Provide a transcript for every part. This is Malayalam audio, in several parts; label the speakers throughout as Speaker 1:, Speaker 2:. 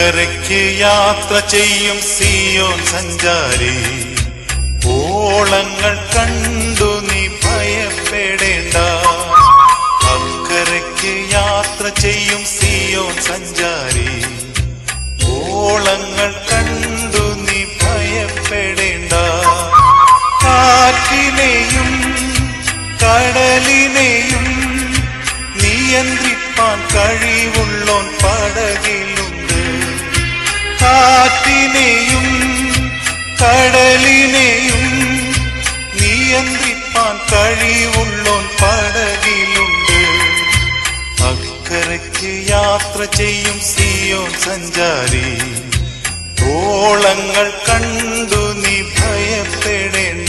Speaker 1: അക്കരയ്ക്ക് യാത്ര ചെയ്യും സിയോൻ സഞ്ചാരി ഓളങ്ങൾ കണ്ടു നീ ഭയപ്പെടേണ്ട അക്കരയ്ക്ക് യാത്ര ചെയ്യും സിയോൻ സഞ്ചാരി ഓളങ്ങൾ കണ്ടു നീ ഭയപ്പെടേണ്ട കാറ്റിനെയും കടലിനെയും നിയന്ത്രിപ്പാൻ കഴിവുള്ളോൻ പടകിലുണ്ട് കാറ്റിനെയും കടലിനെയും നിയന്ത്രിപ്പാൻ കഴിവുള്ളോൻ പടകിലുണ്ട് അക്കരയ്ക്ക് യാത്ര ചെയ്യും സിയോൻ സഞ്ചാരി ഓളങ്ങൾ കണ്ടു നീ ഭയപ്പെടേണ്ട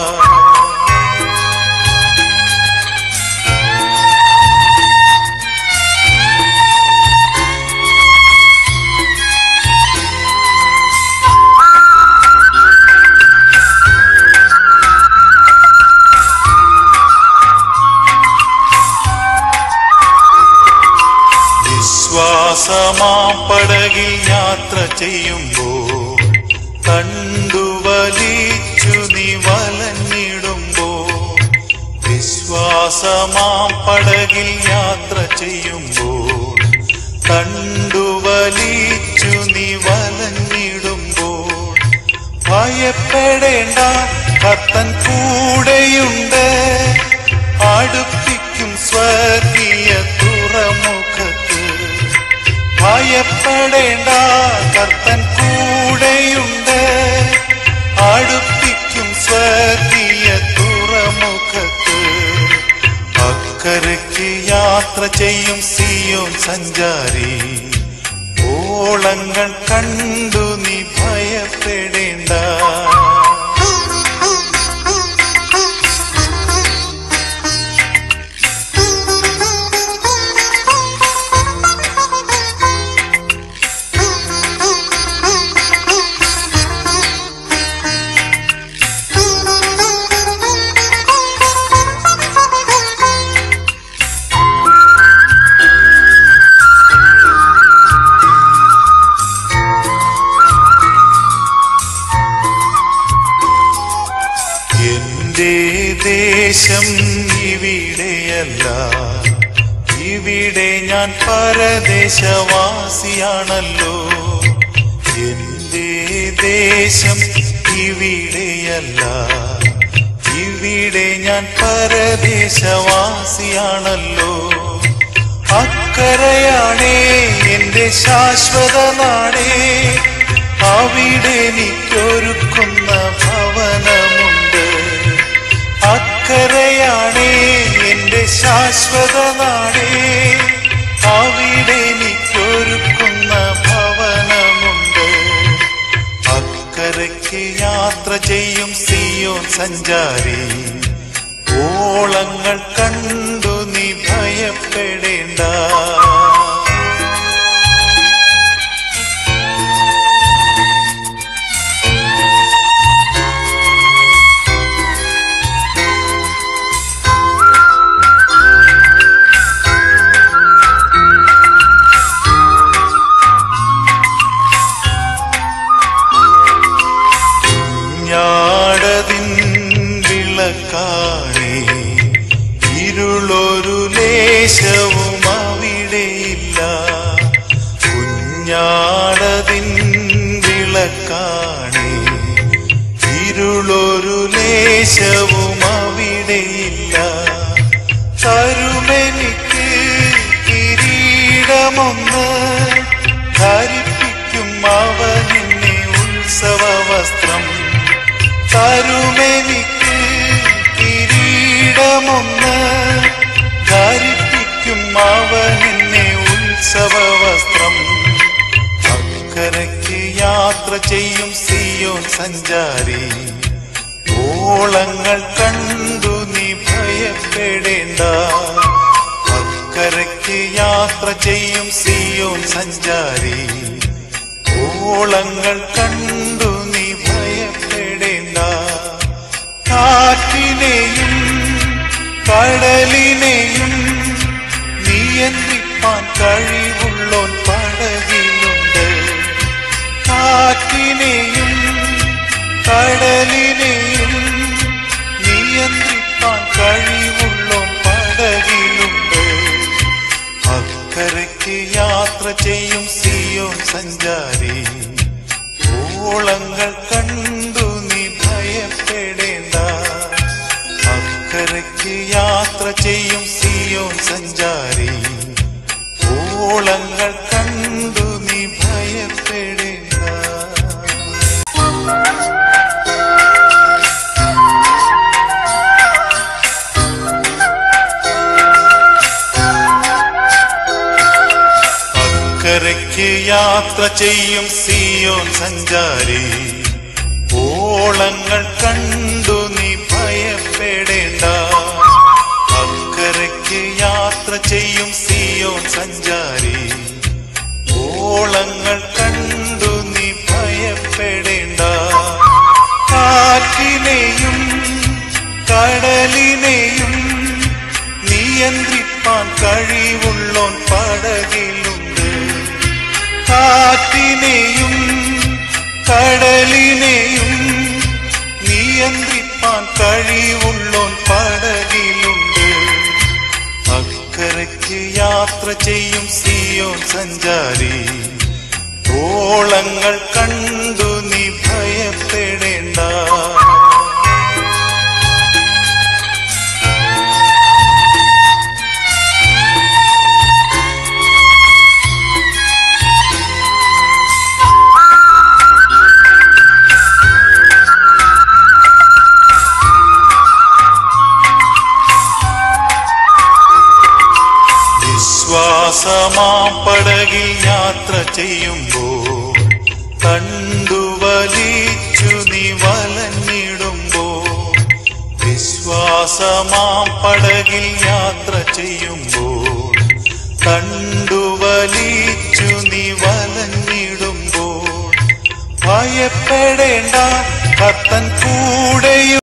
Speaker 1: വിശ്വാസമാം പടകിൽ യാത്ര ചെയ്യുമ്പോൾ കണ്ടു വലിച്ചു നീ വലഞ്ഞിടുമ്പോൾ വിശ്വാസമാം പടകിൽ യാത്ര ചെയ്യുമ്പോൾ കണ്ടു വലിച്ചു നീ വലഞ്ഞിടുമ്പോൾ ഭയപ്പെടേണ്ട കത്തൻ കൂടെയുണ്ട് അടുപ്പിക്കും സ്വർഗീയ തുറമുഖത്ത് ഭയപ്പെടേണ്ട കർത്തൻ കൂടെയുണ്ട് അടുപ്പിക്കും സ്വർഗീയ തുറമുഖത്ത് അക്കരയ്ക്ക് യാത്ര ചെയ്യും സിയോൻ സഞ്ചാരി ഓളങ്ങൾ കണ്ടു നീ ഭയപ്പെടേണ്ട എന്റെ ദേശം ഇവിടെയല്ല ഇവിടെ ഞാൻ പരദേശവാസിയാണല്ലോ എന്റെ ദേശം ഇവിടെയല്ല ഇവിടെ ഞാൻ പരദേശവാസിയാണല്ലോ അക്കരയാണേ എന്റെ ശാശ്വത നാടേ അവിടെ എനിക്കൊരുക്കുന്ന ഭവനമുണ്ട് അക്കരയാണേ എന്റെ ശാശ്വത നാടേ അവിടെ എനിക്കൊരുക്കുന്ന ഭവനമുണ്ട് അക്കരയ്ക്ക് യാത്ര ചെയ്യും സിയോൻ സഞ്ചാരി ഓളങ്ങൾ കണ്ടു നീ ഭയപ്പെടേണ്ട ഞാടതിൻ വിളക്കാണേ ഇരുളൊരു ലേശവും അവിടെയില്ല കുഞ്ഞാടതിൻ വിളക്കാണേ ഇരുളൊരു ലേശവും അവിടെയില്ല തരുമെനിക്ക് കിരീടമൊന്ന് ധരിപ്പിക്കും അവനിന്നെ ഉത്സവ വസ്ത്രം തരുമെനിക്ക് കിരീടമൊന്ന് ധരിപ്പിക്കും അവനെന്നെ ഉത്സവ വസ്ത്രം അക്കരയ്ക്ക് യാത്ര ചെയ്യും സിയോൻ സഞ്ചാരി ഓളങ്ങൾ കണ്ടു നീ ഭയപ്പെടേണ്ട അക്കരയ്ക്ക് യാത്ര ചെയ്യും സിയോൻ സഞ്ചാരി ഓളങ്ങൾ കണ്ടു നീ ഭയപ്പെടേണ്ട കാറ്റിനെയും കടലിനെയും നിയന്ത്രിപ്പാൻ കഴിവുള്ളോൻ പടകിലുണ്ട് കടലിനെയും നിയന്ത്രിപ്പാൻ കഴിവുള്ളോൻ പടകിലുണ്ട് അക്കരയ്ക്ക് യാത്ര ചെയ്യും സിയോൻ സഞ്ചാരി ഓളങ്ങൾ കണ്ടു നീ ഭയപ്പെടേണ്ട അക്കരയ്ക്ക് യാത്ര ചെയ്യും സിയോൻ സഞ്ചാരി ഓളങ്ങൾ കണ്ടു നീ ഭയപ്പെടേണ്ട അക്കരയ്ക്ക് യാത്ര ചെയ്യും സിയോൻ സഞ്ചാരി ഓളങ്ങൾ കണ്ടു നീ ഭയപ്പെടേണ്ട അക്കരയ്ക്ക് യാത്ര ചെയ്യും സിയോൻ സഞ്ചാരി ഓളങ്ങൾ കണ്ടു നീ ഭയപ്പെടേണ്ട കാറ്റിനെയും കടലിനെയും നിയന്ത്രിപ്പാൻ കഴിവുള്ളോൻ പടകിലുണ്ട് കാറ്റിനെയും കടലിനെയും നിയന്ത്രിപ്പാൻ കഴിവുള്ളോൻ പടകിലുണ്ട് അക്കരയ്ക്ക് യാത്ര ചെയ്യും സിയോൻ സഞ്ചാരി ഓളങ്ങൾ കണ്ടു നീ ഭയപ്പെടേണ്ട വിശ്വാസമാം പടകിൽ യാത്ര ചെയ്യുമ്പോൾ കണ്ടു വലിച്ചു നീ വലഞ്ഞിടുമ്പോൾ വിശ്വാസമാം പടകിൽ യാത്ര ചെയ്യുമ്പോൾ കണ്ടു വലിച്ചു നീ വലഞ്ഞിടുമ്പോൾ ഭയപ്പെടേണ്ട കത്തൻ കൂടെയും